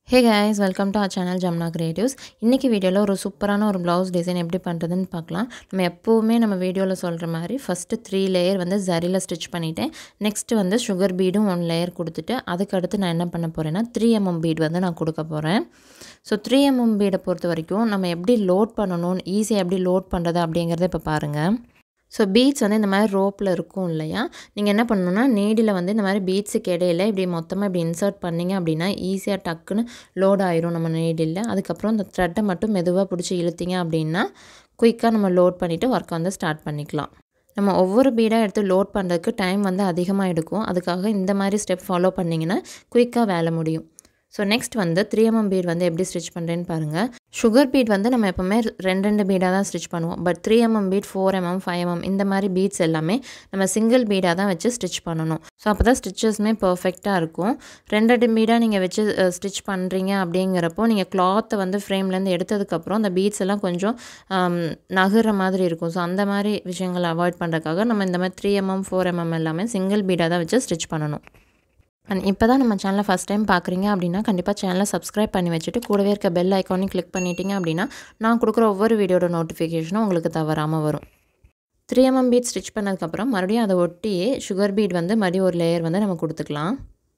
hey guys welcome to our channel Jamna creatives இன்றைக்கி வீடியோவில் ஒரு சூப்பரான ஒரு ப்ளவுஸ் டிசைன் எப்படி பண்ணுறதுன்னு பார்க்கலாம் நம்ம எப்போவுமே நம்ம வீடியோவில் சொல்கிற மாதிரி ஃபஸ்ட்டு த்ரீ லேயர் வந்து ஜரியில் ஸ்டிச் பண்ணிவிட்டேன் நெக்ஸ்ட்டு வந்து சுகர் பீடும் ஒன் லேயர் கொடுத்துட்டு அதுக்கடுத்து நான் என்ன பண்ண போகிறேன்னா த்ரீ எம்எம் பீட் வந்து நான் கொடுக்க போகிறேன் ஸோ த்ரீ எம்எம் பீடை பொறுத்த வரைக்கும் நம்ம எப்படி லோட் பண்ணணும் ஈஸியாக எப்படி லோட் பண்ணுறது அப்படிங்கிறத இப்போ பாருங்கள் ஸோ பீட்ஸ் வந்து இந்த மாதிரி ரோப்பில் இருக்கும் இல்லையா நீங்கள் என்ன பண்ணணுன்னா நீடில் வந்து இந்த மாதிரி பீட்ஸுக்கு இடையில இப்படி மொத்தமாக இப்படி இன்சர்ட் பண்ணிங்க அப்படின்னா ஈஸியாக டக்குன்னு லோட் ஆயிரும் நம்ம நீடில் அதுக்கப்புறம் இந்த த்ரெட்டை மட்டும் மெதுவாக பிடிச்சி இழுத்தீங்க அப்படின்னா குயிக்காக நம்ம லோட் பண்ணிவிட்டு ஒர்க்கை வந்து ஸ்டார்ட் பண்ணிக்கலாம் நம்ம ஒவ்வொரு பீடாக எடுத்து லோட் பண்ணுறதுக்கு டைம் வந்து அதிகமாக எடுக்கும் அதுக்காக இந்த மாதிரி ஸ்டெப் ஃபாலோ பண்ணிங்கன்னா குயிக்காக வேலை முடியும் ஸோ நெக்ஸ்ட் வந்து த்ரீ எம்எம் பீட் வந்து எப்படி ஸ்டிச் பண்ணுறேன்னு பாருங்கள் சுகர் பீட் வந்து நம்ம எப்போவுமே ரெண்டு ரெண்டு பீடாக தான் ஸ்டிச் பண்ணுவோம் but three MM bead four MM five MM இந்த மாதிரி பீட்ஸ் எல்லாமே நம்ம சிங்கிள் பீடாக தான் வச்சு ஸ்டிச் பண்ணணும் ஸோ அப்போ தான் ஸ்டிச்சஸ்மே பர்ஃபெக்டாக இருக்கும் ரெண்டு ரெண்டு பீடாக நீங்கள் வச்சு ஸ்டிச் பண்ணுறீங்க அப்படிங்கிறப்போ நீங்கள் கிளாத்தை வந்து ஃப்ரேம்லேருந்து எடுத்ததுக்கப்புறம் அந்த பீட்ஸ் எல்லாம் கொஞ்சம் நகுற மாதிரி இருக்கும் ஸோ அந்த மாதிரி விஷயங்களை அவாய்ட் பண்ணுறதுக்காக நம்ம இந்த மாதிரி த்ரீ எம்எம் ஃபோர் எம்எம் எல்லாமே சிங்கிள் பீடாக தான் வச்சு ஸ்டிச் பண்ணணும் அண்ட் இப்போ தான் நம்ம சேனலை ஃபஸ்ட் டைம் பார்க்குறீங்க அப்படின்னா கண்டிப்பாக சேனலை சப்ஸ்கிரைப் பண்ணி வச்சுட்டு கூடவே இருக்க பெல் ஐக்கானையும் கிளிக் பண்ணிட்டீங்க அப்படின்னா நான் கொடுக்குற ஒவ்வொரு வீடியோட நோட்டிஃபிகேஷனும் உங்களுக்கு தவறாமல் வரும் த்ரீ எம்எம் பீட் ஸ்டிச் பண்ணதுக்கப்புறம் மறுபடியும் அதை ஒட்டியே சுகர் பீட் வந்து மறுபடியும் ஒரு லேயர் வந்து நம்ம கொடுத்துக்கலாம்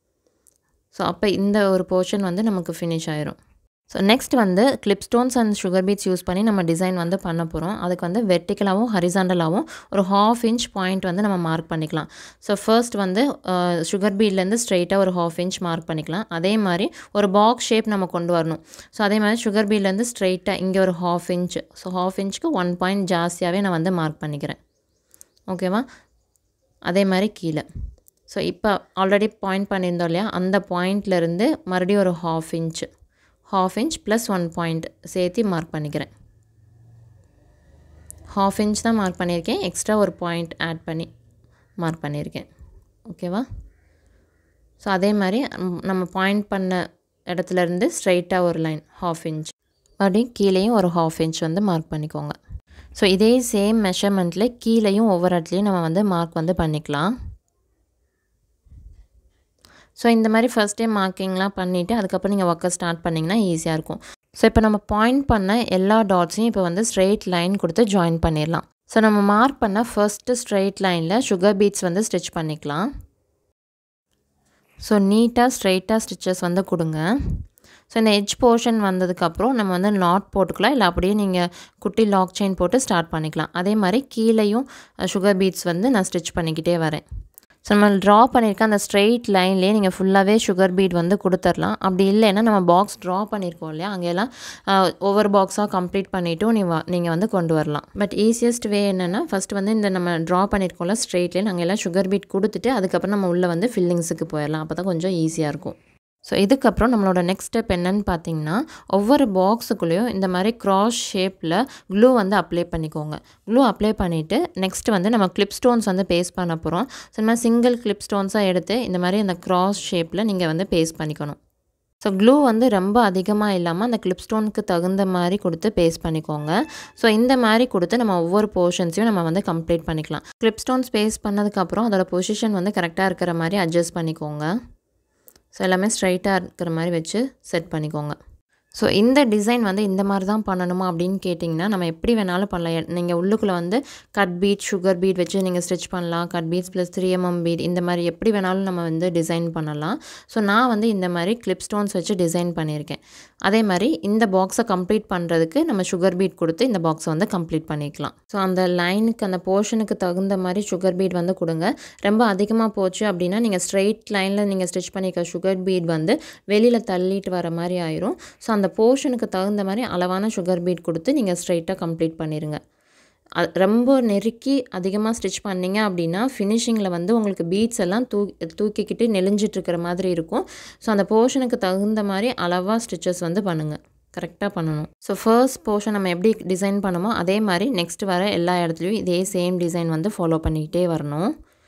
ஸோ அப்போ இந்த ஒரு போர்ஷன் வந்து நமக்கு ஃபினிஷ் ஆயிரும் ஸோ நெக்ஸ்ட் வந்து clip stones and sugar beads use பண்ணி நம்ம டிசைன் வந்து பண்ண போகிறோம் அதுக்கு வந்து வெர்டிக்கலாகவும் ஹரிசாண்டலாகவும் ஒரு ஹாஃப் இன்ச் பாயிண்ட் வந்து நம்ம மார்க் பண்ணிக்கலாம் ஸோ ஃபர்ஸ்ட் வந்து சுகர் பீட்லேருந்து ஸ்ட்ரெயிட்டாக ஒரு ஹாஃப் இன்ச் மார்க் பண்ணிக்கலாம் அதே மாதிரி ஒரு பாக்ஸ் ஷேப் நம்ம கொண்டு வரணும் ஸோ அதே மாதிரி சுகர் பீட்லேருந்து ஸ்ட்ரெயிட்டாக இங்கே ஒரு ஹாஃப் இன்ச் ஸோ ஹாஃப் இன்ச்சுக்கு ஒன் பாயிண்ட் ஜாஸ்தியாகவே நான் வந்து மார்க் பண்ணிக்கிறேன் ஓகேவா அதே மாதிரி கீழே ஸோ இப்போ ஆல்ரெடி பாயிண்ட் பண்ணியிருந்தோம் இல்லையா அந்த பாயிண்ட்லேருந்து மறுபடியும் ஒரு half inch half inch plus one point சேர்த்து மார்க் பண்ணிக்கிறேன் ஹாஃப் இன்ச் தான் மார்க் பண்ணியிருக்கேன் எக்ஸ்ட்ரா ஒரு பாயிண்ட் ஆட் பண்ணி மார்க் பண்ணியிருக்கேன் ஓகேவா ஸோ அதே மாதிரி நம்ம பாயிண்ட் பண்ண இடத்துலேருந்து ஸ்ட்ரைட்டாக ஒரு லைன் ஹாஃப் இன்ச் மறுபடியும் கீழேயும் ஒரு ஹாஃப் இன்ச் வந்து மார்க் பண்ணிக்கோங்க ஸோ இதே சேம் மெஷர்மெண்ட்டில் கீழேயும் ஒவ்வொரு இடத்துலையும் நம்ம வந்து மார்க் வந்து பண்ணிக்கலாம் ஸோ இந்த மாதிரி ஃபஸ்ட் டைம் மார்க்கிங்லாம் பண்ணிவிட்டு அதுக்கப்புறம் நீங்கள் ஒர்க்கை ஸ்டார்ட் பண்ணிங்கன்னா ஈஸியாக இருக்கும் ஸோ இப்போ நம்ம பாயிண்ட் பண்ண எல்லா டாட்ஸையும் இப்போ வந்து ஸ்ட்ரெயிட் லைன் கொடுத்து ஜாயின் பண்ணிடலாம் ஸோ நம்ம மார்க் பண்ண ஃபஸ்ட்டு ஸ்ட்ரெயிட் லைனில் சுகர் பீட்ஸ் வந்து ஸ்டிச் பண்ணிக்கலாம் ஸோ நீட்டாக ஸ்ட்ரெயிட்டாக ஸ்டிச்சஸ் வந்து கொடுங்க ஸோ இந்த எட்ஜ் போர்ஷன் வந்ததுக்கப்புறம் நம்ம வந்து நாட் போட்டுக்கலாம் இல்லை அப்படியே நீங்கள் குட்டி லாக் செயின் போட்டு ஸ்டார்ட் பண்ணிக்கலாம் அதே மாதிரி கீழேயும் சுகர் பீட்ஸ் வந்து நான் ஸ்டிச் பண்ணிக்கிட்டே வரேன் ஸோ நம்ம ட்ரா பண்ணியிருக்க அந்த ஸ்ட்ரெயிட் லைன்லேயே நீங்கள் ஃபுல்லாகவே சுகர் பீட் வந்து கொடுத்துர்லாம் அப்படி இல்லைன்னா நம்ம பாக்ஸ் ட்ரா பண்ணியிருக்கோம் இல்லையா அங்கெல்லாம் ஒவ்வொரு பாக்ஸாக கம்ப்ளீட் பண்ணிவிட்டும் நீ நீங்கள் வந்து கொண்டு வரலாம் பட் ஈஸியஸ்ட் வே என்னென்னா ஃபஸ்ட் வந்து இந்த நம்ம ட்ரா பண்ணியிருக்கோம்ல ஸ்ட்ரெயிட் லைன் அங்கே எல்லாம் சுகர் பீட் கொடுத்துட்டு அதுக்கப்புறம் நம்ம உள்ளே வந்து ஃபில்லிங்ஸுக்கு போயிடலாம் அப்போ தான் கொஞ்சம் ஈஸியாக இருக்கும் ஸோ இதுக்கப்புறம் நம்மளோட நெக்ஸ்ட் ஸ்டெப் என்னன்னு பார்த்தீங்கன்னா ஒவ்வொரு பாக்ஸுக்குள்ளேயும் இந்த மாதிரி க்ராஸ் ஷேப்பில் க்ளூ வந்து அப்ளை பண்ணிக்கோங்க க்ளூ அப்ளை பண்ணிவிட்டு நெக்ஸ்ட் வந்து நம்ம கிளிப் ஸ்டோன்ஸ் வந்து பேஸ்ட் பண்ண போகிறோம் ஸோ இந்த மாதிரி சிங்கிள் கிளிப் ஸ்டோன்ஸாக எடுத்து இந்த மாதிரி அந்த க்ராஸ் ஷேப்பில் நீங்கள் வந்து பேஸ்ட் பண்ணிக்கணும் ஸோ க்ளூ வந்து ரொம்ப அதிகமாக இல்லாமல் அந்த கிளிப் ஸ்டோனுக்கு தகுந்த மாதிரி கொடுத்து பேஸ்ட் பண்ணிக்கோங்க ஸோ இந்த மாதிரி கொடுத்து நம்ம ஒவ்வொரு போர்ஷன்ஸையும் நம்ம வந்து கம்ப்ளீட் பண்ணிக்கலாம் கிளிப் ஸ்டோன்ஸ் பேஸ்ட் பண்ணதுக்கப்புறம் அதோட பொசிஷன் வந்து கரெக்டாக இருக்கிற மாதிரி அட்ஜஸ்ட் பண்ணிக்கோங்க ஸோ எல்லாமே ஸ்ட்ரைட்டாக இருக்கிற மாதிரி வச்சு செட் பண்ணிக்கோங்க ஸோ இந்த டிசைன் வந்து இந்த மாதிரி தான் பண்ணணுமா அப்படின்னு கேட்டிங்கன்னா நம்ம எப்படி வேணாலும் பண்ணலாம் நீங்கள் உள்ளுக்குள்ளே வந்து கட் பீட் சுகர் பீட் வச்சு நீங்கள் ஸ்டிச் பண்ணலாம் cut beads plus three MM bead இந்த மாதிரி எப்படி வேணாலும் நம்ம வந்து டிசைன் பண்ணலாம் ஸோ நான் வந்து இந்த மாதிரி கிளிப் ஸ்டோன்ஸ் வச்சு டிசைன் பண்ணியிருக்கேன் அதே மாதிரி இந்த பாக்ஸை கம்ப்ளீட் பண்ணுறதுக்கு நம்ம சுகர் பீட் கொடுத்து இந்த பாக்ஸை வந்து கம்ப்ளீட் பண்ணிக்கலாம் ஸோ அந்த லைனுக்கு அந்த போர்ஷனுக்கு தகுந்த மாதிரி சுகர் பீட் வந்து கொடுங்க ரொம்ப அதிகமாக போச்சு அப்படின்னா நீங்கள் ஸ்ட்ரெயிட் லைனில் நீங்கள் ஸ்டிச் பண்ணிக்க சுகர் பீட் வந்து வெளியில் தள்ளிட்டு வர மாதிரி ஆயிரும் ஸோ அந்த போர்ஷனுக்கு தகுந்த மாதிரி அளவான சுகர் பீட் கொடுத்து நீங்கள் ஸ்ட்ரைட்டாக கம்ப்ளீட் பண்ணிடுங்க ரொம்ப நெருக்கி அதிகமாக ஸ்டிச் பண்ணிங்க அப்படின்னா ஃபினிஷிங்கில் வந்து உங்களுக்கு பீட்ஸ் எல்லாம் தூ தூக்கிக்கிட்டு நெளிஞ்சிட்ருக்கிற மாதிரி இருக்கும் ஸோ அந்த போர்ஷனுக்கு தகுந்த மாதிரி அளவாக ஸ்டிச்சஸ் வந்து பண்ணுங்கள் கரெக்டாக பண்ணணும் ஸோ ஃபர்ஸ்ட் போர்ஷன் நம்ம எப்படி டிசைன் பண்ணுமோ அதே மாதிரி நெக்ஸ்ட் வர எல்லா இடத்துலையும் இதே சேம் டிசைன் வந்து ஃபாலோ பண்ணிக்கிட்டே வரணும்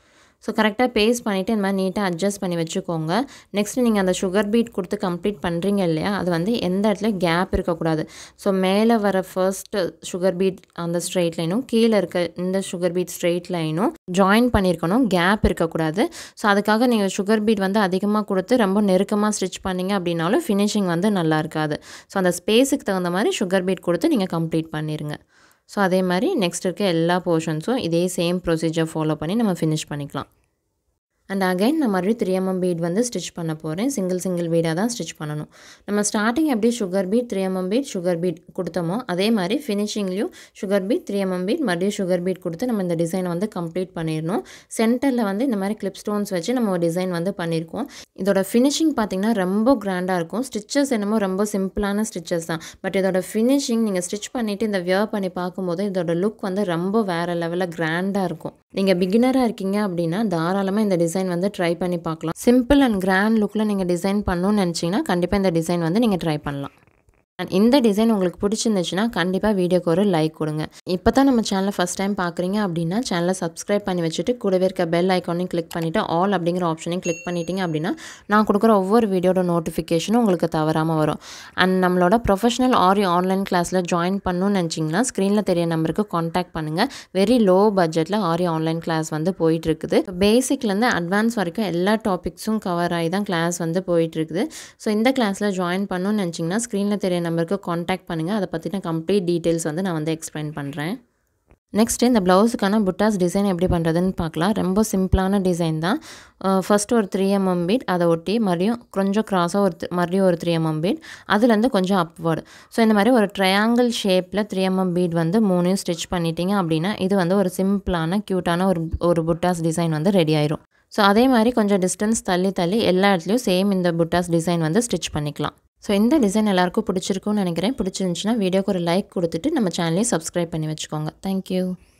ஸோ கரெக்டாக பேஸ்ட் பண்ணிவிட்டு இந்த மாதிரி நீட்டாக அட்ஜஸ்ட் பண்ணி வச்சுக்கோங்க நெக்ஸ்ட் நீங்கள் அந்த சுகர் பீட் கொடுத்து கம்ப்ளீட் பண்ணுறீங்க இல்லையா அது வந்து எந்த இடத்துல கேப் இருக்கக்கூடாது ஸோ மேலே வர ஃபர்ஸ்ட் சுகர் பீட் அந்த ஸ்ட்ரெயிட் லைனும் கீழே இருக்க இந்த சுகர் பீட் ஸ்ட்ரெயிட் லைனும் ஜாயின் பண்ணியிருக்கணும் கேப் இருக்கக்கூடாது ஸோ அதுக்காக நீங்கள் சுகர் பீட் வந்து அதிகமாக கொடுத்து ரொம்ப நெருக்கமாக ஸ்டிச் பண்ணீங்க அப்படின்னாலும் ஃபினிஷிங் வந்து நல்லா இருக்காது ஸோ அந்த ஸ்பேஸுக்கு தகுந்த மாதிரி சுகர் பீட் கொடுத்து நீங்கள் கம்ப்ளீட் பண்ணிடுங்க ஸோ அதே மாதிரி நெக்ஸ்ட் இருக்க எல்லா போர்ஷன்ஸும் இதே சேம் ப்ரொசீஜர் ஃபாலோ பண்ணி நம்ம ஃபினிஷ் பண்ணிக்கலாம் அண்ட் அகைன் நான் மறுபடியும் த்ரீ எம்எம் பீட் வந்து ஸ்டிச் பண்ண போகிறேன் சிங்கிள் சிங்கிள் பீடாக தான் ஸ்டிச் பண்ணணும் நம்ம ஸ்டார்டிங் எப்படி sugar bead three MM bead sugar bead கொடுத்தோமோ அதே மாதிரி ஃபினிஷிங்லேயும் sugar bead three MM bead மறுபடியும் சுகர் பீட் கொடுத்து நம்ம இந்த டிசைனை வந்து கம்ப்ளீட் பண்ணிடணும் சென்டரில் வந்து இந்த மாதிரி கிளிப் ஸ்டோன்ஸ் வச்சு நம்ம ஒரு டிசைன் வந்து பண்ணியிருக்கோம் இதோட ஃபினிஷிங் பார்த்திங்கன்னா ரொம்ப கிராண்டாக இருக்கும் ஸ்டிச்சஸ் என்னமோ ரொம்ப சிம்பிளான ஸ்டிச்சஸ் தான் பட் இதோட ஃபினிஷிங் நீங்கள் ஸ்டிச் பண்ணிவிட்டு இந்த வியர் பண்ணி பார்க்கும்போது இதோட லுக் வந்து ரொம்ப வேறு லெவலில் கிராண்டாக இருக்கும் நீங்கள் பிகினராக இருக்கீங்க அப்படின்னா தாராளமாக இந்த டிசைன் வந்து ட்ரை பண்ணி பார்க்கலாம் சிம்பிள் அண்ட் கிராண்ட் லுக்கில் நீங்கள் டிசைன் பண்ணணும்னு நினச்சிங்கன்னா கண்டிப்பாக இந்த டிசைன் வந்து நீங்கள் ட்ரை பண்ணலாம் அண்ட் இந்த டிசைன் உங்களுக்கு பிடிச்சிருந்துச்சுன்னா கண்டிப்பாக வீடியோக்கு ஒரு லைக் கொடுங்க இப்போ தான் நம்ம சேனலை ஃபஸ்ட் டைம் பார்க்குறீங்க அப்படின்னா சேனலை சப்ஸ்கிரைப் பண்ணி வச்சுட்டு கூடவே இருக்க பெல் ஐக்கானையும் கிளிக் பண்ணிவிட்டு ஆல் அப்படிங்கிற ஆப்ஷனையும் கிளிக் பண்ணிட்டீங்க அப்படின்னா நான் கொடுக்குற ஒவ்வொரு வீடியோட நோட்டிஃபிகேஷனும் உங்களுக்கு தவறாமல் வரும் அண்ட் நம்மளோட ப்ரொஃபஷனல் ஆரி ஆன்லைன் கிளாஸில் ஜாயின் பண்ணணும்னு நினச்சிங்கன்னா ஸ்க்ரீனில் தெரிய நம்பருக்கு காண்டாக்ட் பண்ணுங்கள் வெரி லோ பட்ஜெட்டில் ஆரி ஆன்லைன் கிளாஸ் வந்து போயிட்டுருக்குது பேசிக்லேருந்து அட்வான்ஸ் வரைக்கும் எல்லா டாபிக்ஸும் கவர் ஆகி தான் கிளாஸ் வந்து போயிட்டுருக்குது ஸோ இந்த கிளாஸில் ஜாயின் பண்ணணும்னு நினச்சிங்கன்னா ஸ்க்ரீனில் தெரிய நம்பருக்கு காண்டாக்ட் பண்ணுங்கள் அதை பற்றின கம்ப்ளீட் டீட்டெயில்ஸ் வந்து நான் வந்து எக்ஸ்பிளைன் பண்ணுறேன் நெக்ஸ்ட்டு இந்த ப்ளவுஸுக்கான புட்டாஸ் டிசைன் எப்படி பண்ணுறதுன்னு பார்க்கலாம் ரொம்ப சிம்பிளான டிசைன் தான் ஃபஸ்ட்டு ஒரு த்ரீ எம்எம் பீட் அதை ஒட்டி மறுபடியும் கொஞ்சம் க்ராஸாக ஒரு மறுபடியும் ஒரு த்ரீ எம்எம் பீட் அதுலேருந்து கொஞ்சம் அப்வர்டு ஸோ இந்த மாதிரி ஒரு ட்ரையாங்கிள் ஷேப்பில் த்ரீ எம்எம் பீட் வந்து மூணையும் ஸ்டிச் பண்ணிட்டீங்க அப்படின்னா இது வந்து ஒரு சிம்பிளான க்யூட்டான ஒரு ஒரு புட்டாஸ் டிசைன் வந்து ரெடி ஆயிரும் ஸோ அதே மாதிரி கொஞ்சம் டிஸ்டன்ஸ் தள்ளி தள்ளி எல்லா இடத்துலையும் சேம் இந்த புட்டாஸ் டிசைன் வந்து ஸ்டிச் பண்ணிக்கலாம் ஸோ இந்த டிசைன் எல்லாருக்கும் பிடிச்சிருக்கும்னு நினைக்கிறேன் பிடிச்சிருந்துச்சுன்னா வீடியோக்கு ஒரு லைக் கொடுத்துட்டு நம்ம சேனலையும் சப்ஸ்கிரைப் பண்ணி வச்சுக்கோங்க தேங்க்யூ